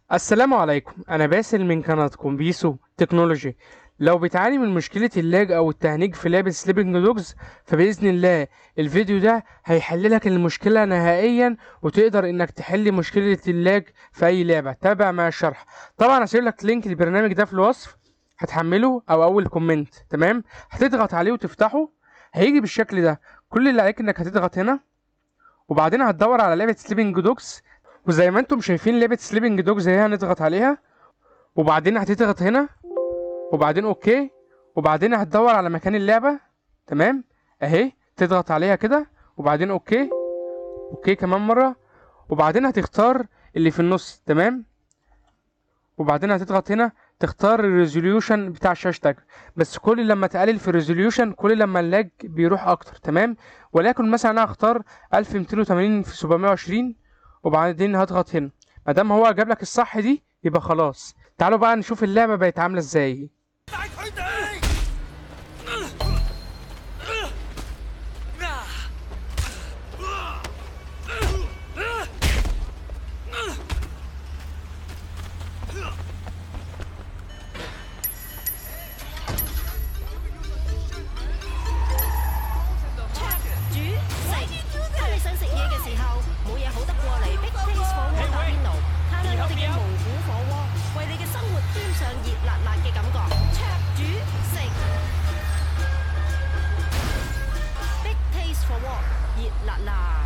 السلام عليكم انا باسل من قناتكم بيسو تكنولوجي لو بتعاني من مشكلة اللاج او التهنيج في لعبة سليبنج دوجز فبإذن الله الفيديو ده هيحللك المشكلة نهائيا وتقدر انك تحل مشكلة اللاج في اي لعبة تابع مع الشرح طبعا هسيب لك لينك البرنامج ده في الوصف هتحمله او اول كومنت تمام هتضغط عليه وتفتحه هيجي بالشكل ده كل اللي عليك انك هتضغط هنا وبعدين هتدور على لعبة سليبنج دوجز وزي ما انتم شايفين لعبة سليبنج دوجز هي هنضغط عليها وبعدين هتضغط هنا وبعدين اوكي وبعدين هتدور على مكان اللعبة تمام اهي تضغط عليها كده وبعدين اوكي اوكي كمان مرة وبعدين هتختار اللي في النص تمام وبعدين هتضغط هنا تختار الريزوليوشن بتاع شاشتك بس كل لما تقلل في الريزوليوشن كل لما اللاج بيروح اكتر تمام ولكن مثلا انا هختار 1280 في 720 وبعدين هضغط هنا ما دام هو جاب لك الصح دي يبقى خلاص تعالوا بقى نشوف اللعبه بقت عامله ازاي 帶佢哋！ 煮食。當你想食嘢嘅時候，冇嘢好得過嚟 Big Taste 火鍋打邊爐，嘆下我哋嘅蒙古火鍋，為你嘅生活添上熱辣辣嘅感覺。灼煮食，Big Taste 火鍋熱辣辣。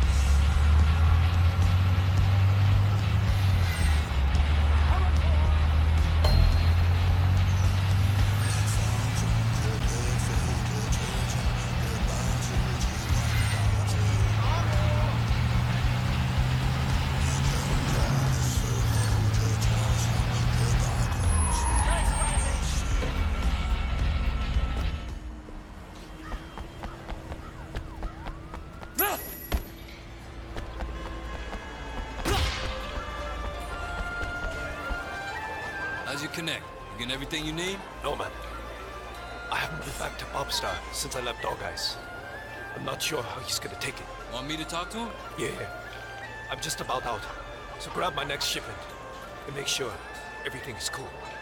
How's your connect? You getting everything you need? No, man. I haven't been back to Popstar since I left Dog Eyes. I'm not sure how he's gonna take it. Want me to talk to him? Yeah, I'm just about out. So grab my next shipment and make sure everything is cool.